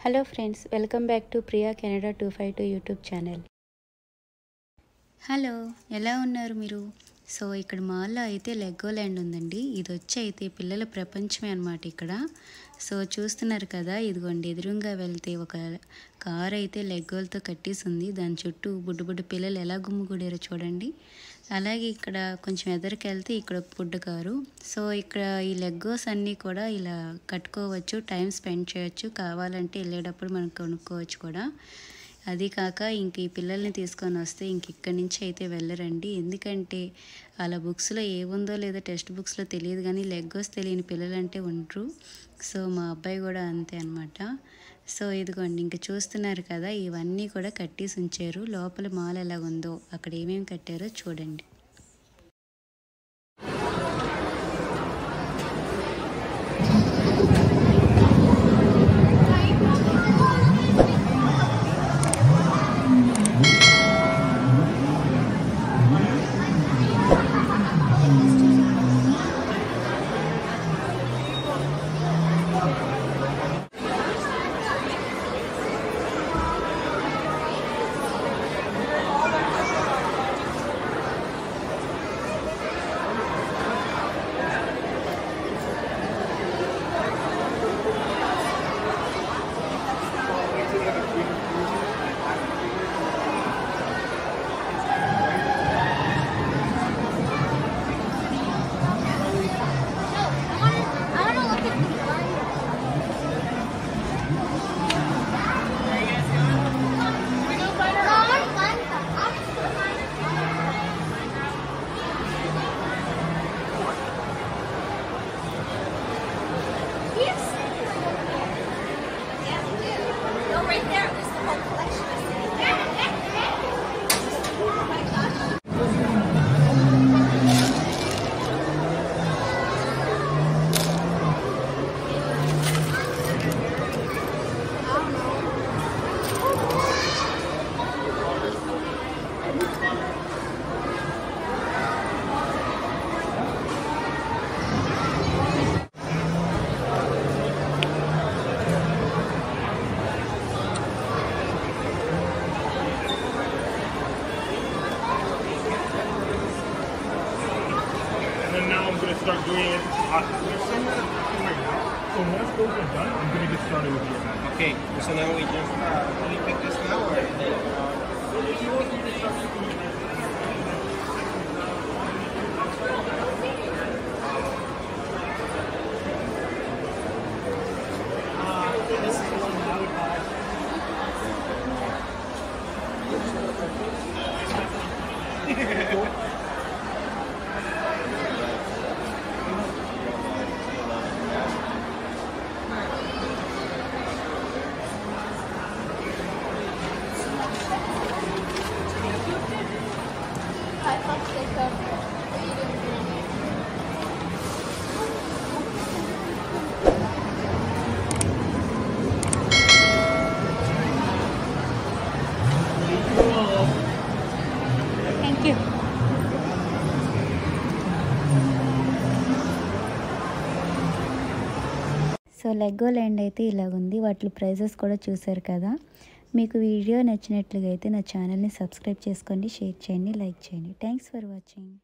Hello friends welcome back to Priya Canada two five two YouTube channel hello ఎలా ఉన్నారు మీరు so ఇక్కడ మాల్లో అయితే లెగ్గో ల్యాండ్ ఉందండి ఇది వచ్చి అయితే పిల్లల ప్రపంచమే అనమాట ఇక్కడ సో చూస్తున్నారు కదా ఇదిగోండి ఎదురుగా వెళ్తే ఒక కార్ అయితే లెగ్గోలతో కట్టేసి ఉంది దాని చుట్టూ బుడ్డు బుడ్డు పిల్లలు ఎలా గుమ్ముగూడారో చూడండి అలాగే ఇక్కడ కొంచెం ఎదరికి వెళ్తే ఇక్కడ ఒక బుడ్డ కారు సో ఇక్కడ ఈ లెగ్గోస్ అన్నీ కూడా ఇలా కట్టుకోవచ్చు టైం స్పెండ్ చేయొచ్చు కావాలంటే వెళ్ళేటప్పుడు మనం కొనుక్కోవచ్చు కూడా అది కాక ఇంక ఈ పిల్లల్ని తీసుకొని వస్తే ఇంక ఇక్కడి నుంచి అయితే వెళ్ళరండి ఎందుకంటే అలా బుక్స్లో ఏముందో లేదో టెక్స్ట్ బుక్స్లో తెలియదు కానీ లెగ్గోస్ తెలియని పిల్లలంటే ఉండరు సో మా అబ్బాయి కూడా అంతే అనమాట సో ఇదిగోండి ఇంక చూస్తున్నారు కదా ఇవన్నీ కూడా కట్టేసి ఉంచారు లోపల మాల్ ఎలా ఉందో అక్కడ ఏమేమి కట్టారో చూడండి right there. There's the whole collection. Oh my gosh. And then now I'm going to start doing it. Uh, there's some that are happening right now. So once those are done, I'm going to get started with the event. Okay, so now we just uh, can you pick this now or? I thought they could. Thank you so Legoland అయితే ఇలాగుంది వాటి prices కూడా చూసారు కదా మీకు video నచ్చినట్లుగా అయితే నా ఛానల్ని సబ్స్క్రైబ్ చేసుకోండి షేర్ చేయండి లైక్ చేయండి థ్యాంక్స్ ఫర్ వాచింగ్